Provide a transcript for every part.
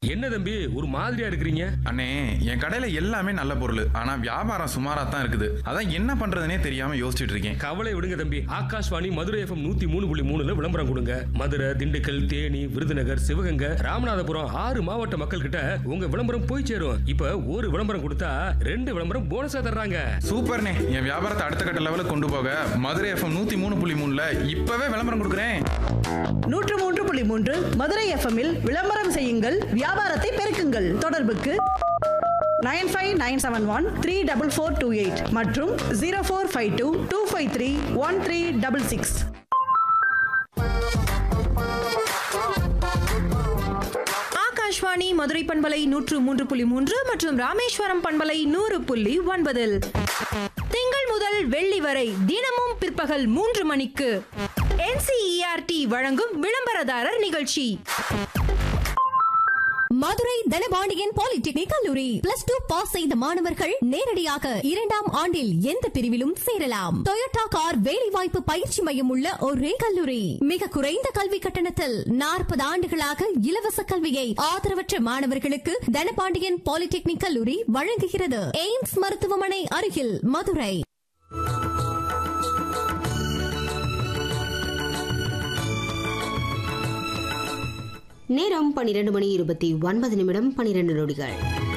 என்ன தம்பி ஒரு மாதிரியா இருக்கிறீங்க அண்ணே என் கடையில எல்லாமே நல்ல பொருள் ஆனா வியாபாரம் சுமாரா தான் இருக்குது அதான் என்ன பண்றதுனே தெரியாம யோசிச்சுட்டு இருக்கேன் கவலை விடுங்க தம்பி ஆகாஷ்வாணி மதுரை எஃப்எம் நூத்தி மூணு புள்ளி மூணுல விளம்பரம் கொடுங்க மதுரை திண்டுக்கல் தேனி விருதுநகர் சிவகங்கை ராமநாதபுரம் ஆறு மாவட்ட மக்கள் கிட்ட உங்க விளம்பரம் போய் சேரும் இப்ப ஒரு விளம்பரம் கொடுத்தா ரெண்டு விளம்பரம் போனஸா தர்றாங்க சூப்பர்ண்ணே என் வியாபாரத்தை அடுத்த கட்ட லெவலுக்கு கொண்டு போக மதுரை எஃப்எம் நூத்தி மூணு புள்ளி மூணுல இப்பவே விளம்பரம் கொடுக்குறேன் நூற்று மூன்று புள்ளி மூன்று மதுரை எஃப்எம்மில் விளம்பரம் செய்யுங்கள் வியாபாரத்தை பெருக்குங்கள் தொடர்புக்கு nine five nine seven one three double four two eight மற்றும் zero four five two two five three one three double six Akashvani Madurai பண்பலை நூற்று மூன்று புள்ளி மூன்று மற்றும் ராமேஸ்வரம் பண்பலை நூறு புள்ளி ஒன்பதில் திங்கள் முதல் வெள்ளி வரை தினமும் பிற்பகல் மூன்று மணிக்கு என்சிஇஆர்டி வழங்கும் விளம்பரதாரர் நிகழ்ச்சி மதுரை தனபாண்டியன் பாலிடெக்னிக் கல்லூரி பிளஸ் டூ பாஸ் செய்த மாணவர்கள் நேரடியாக இரண்டாம் ஆண்டில் எந்த பிரிவிலும் சேரலாம் டொயோட்டா கார் வேலைவாய்ப்பு பயிற்சி மையம் உள்ள ஒரே கல்லூரி மிக குறைந்த கல்வி கட்டணத்தில் நாற்பது ஆண்டுகளாக இலவச கல்வியை ஆதரவற்ற மாணவர்களுக்கு தனபாண்டியன் பாலிடெக்னிக் கல்லூரி வழங்குகிறது எய்ம்ஸ் மருத்துவமனை அருகில் மதுரை நேரம் பன்னிரண்டு மணி இருபத்தி ஒன்பது நிமிடம் பன்னிரண்டு நொடிகள்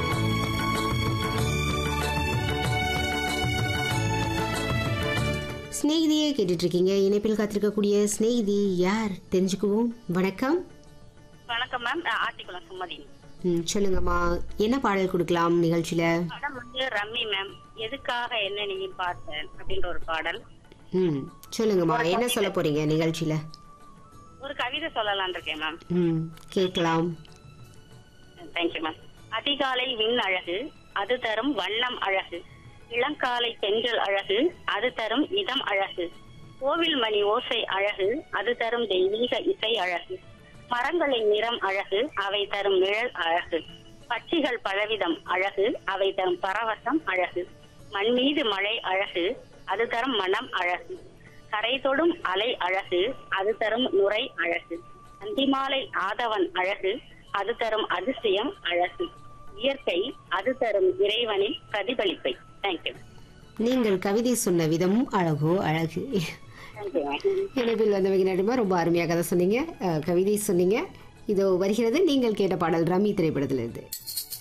ஸ்நேகிதியே கேட்டுட்டு இருக்கீங்க இணைப்பில் காத்திருக்கக்கூடிய ஸ்நேகிதி யார் தெரிஞ்சுக்குவோம் வணக்கம் வணக்கம் மேம் நான் ஆட்டிக்குளம் சுமதி ம், சொல்லுங்கம்மா என்ன பாடல் கொடுக்கலாம் நிகழ்ச்சியில படம் வந்து ரம்மி மேம் எதுக்காக என்ன நீ பார்த்தேன் அப்படின்ற ஒரு பாடல் ம் சொல்லுங்கம்மா என்ன சொல்ல போறீங்க நிகழ்ச்சியில ஒரு கவிதை சொல்லலாம்னு இருக்கேன் மேம் ம் கேட்கலாம் தேங்க்யூ மேம் அதிகாலை விண் அழகு அது தரும் வண்ணம் அழகு இளங்காலை பெண்கள் அழகு அது தரும் இதம் அழகு கோவில் மணி ஓசை அழகு அது தரும் தெய்வீக இசை அழகு மரங்களின் நிறம் அழகு அவை தரும் நிழல் அழகு பட்சிகள் பலவிதம் அழகு அவை தரும் பரவசம் அழகு மண் மீது மழை அழகு அது தரும் மனம் அழகு கரை தொடும் அலை அழகு அது தரும் நுரை அழகு அந்திமாலை ஆதவன் அழகு அது தரும் அதிசயம் அழகு இயற்கை அது தரும் இறைவனின் பிரதிபலிப்பை தேங்க்யூ நீங்கள் கவிதை சொன்ன விதமும் அழகோ அழகு தேங்க்யூ இணைப்பில் வந்தவங்க நடுமா ரொம்ப அருமையாக கதை சொன்னீங்க அஹ், கவிதை சொன்னீங்க இதோ வருகிறது நீங்கள் கேட்ட பாடல் ரம்மி திரைப்படத்திலிருந்து